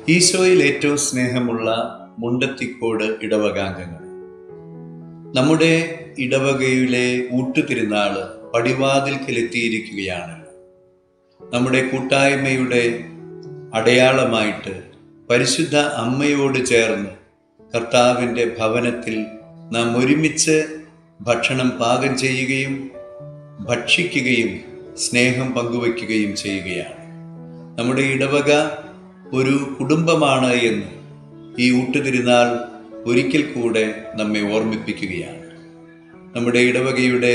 ഈശോയിൽ ഏറ്റവും സ്നേഹമുള്ള മുണ്ടത്തിക്കോട് ഇടവകാംഗങ്ങൾ നമ്മുടെ ഇടവകയിലെ ഊട്ടുതിരുന്നാള് പടിവാതിൽക്കലെത്തിയിരിക്കുകയാണല്ലോ നമ്മുടെ കൂട്ടായ്മയുടെ അടയാളമായിട്ട് പരിശുദ്ധ അമ്മയോട് ചേർന്ന് കർത്താവിൻ്റെ ഭവനത്തിൽ നാം ഒരുമിച്ച് ഭക്ഷണം പാകം ചെയ്യുകയും ഭക്ഷിക്കുകയും സ്നേഹം പങ്കുവയ്ക്കുകയും ചെയ്യുകയാണ് നമ്മുടെ ഇടവക ഒരു കുടുംബമാണ് എന്ന് ഈ ഊട്ടുതിരുന്നാൾ ഒരിക്കൽ കൂടെ നമ്മെ ഓർമ്മിപ്പിക്കുകയാണ് നമ്മുടെ ഇടവകയുടെ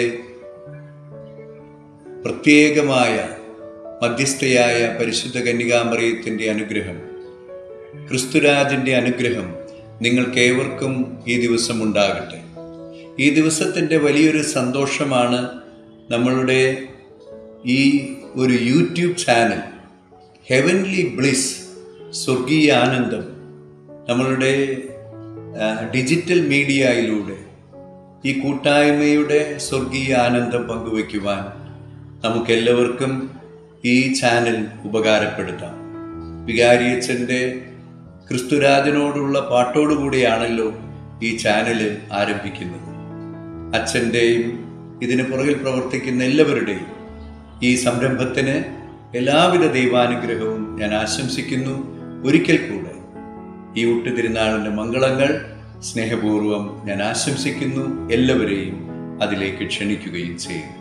പ്രത്യേകമായ മധ്യസ്ഥയായ പരിശുദ്ധ കന്യകാമറിയത്തിൻ്റെ അനുഗ്രഹം ക്രിസ്തുരാജൻ്റെ അനുഗ്രഹം നിങ്ങൾക്കേവർക്കും ഈ ദിവസം ഉണ്ടാകട്ടെ ഈ ദിവസത്തിൻ്റെ വലിയൊരു സന്തോഷമാണ് നമ്മളുടെ ഈ ഒരു യൂട്യൂബ് ചാനൽ ഹെവൻലി ബ്ലിസ് സ്വർഗീയ ആനന്ദം നമ്മളുടെ ആ, ഡിജിറ്റൽ മീഡിയയിലൂടെ ഈ കൂട്ടായ്മയുടെ സ്വർഗീയ ആനന്ദം പങ്കുവയ്ക്കുവാൻ നമുക്കെല്ലാവർക്കും ഈ ചാനൽ ഉപകാരപ്പെടുത്താം വികാരിയച്ഛൻ്റെ ക്രിസ്തുരാജനോടുള്ള പാട്ടോടുകൂടിയാണല്ലോ ഈ ചാനൽ ആരംഭിക്കുന്നത് അച്ഛൻ്റെയും ഇതിന് പുറകിൽ പ്രവർത്തിക്കുന്ന എല്ലാവരുടെയും ഈ സംരംഭത്തിന് എല്ലാവിധ ദൈവാനുഗ്രഹവും ഞാൻ ആശംസിക്കുന്നു ഒരിക്കൽ കൂടെ ഈ ഊട്ടുതിരുനാളിൻ്റെ മംഗളങ്ങൾ സ്നേഹപൂർവ്വം ഞാൻ ആശംസിക്കുന്നു എല്ലാവരെയും അതിലേക്ക് ക്ഷണിക്കുകയും ചെയ്യുന്നു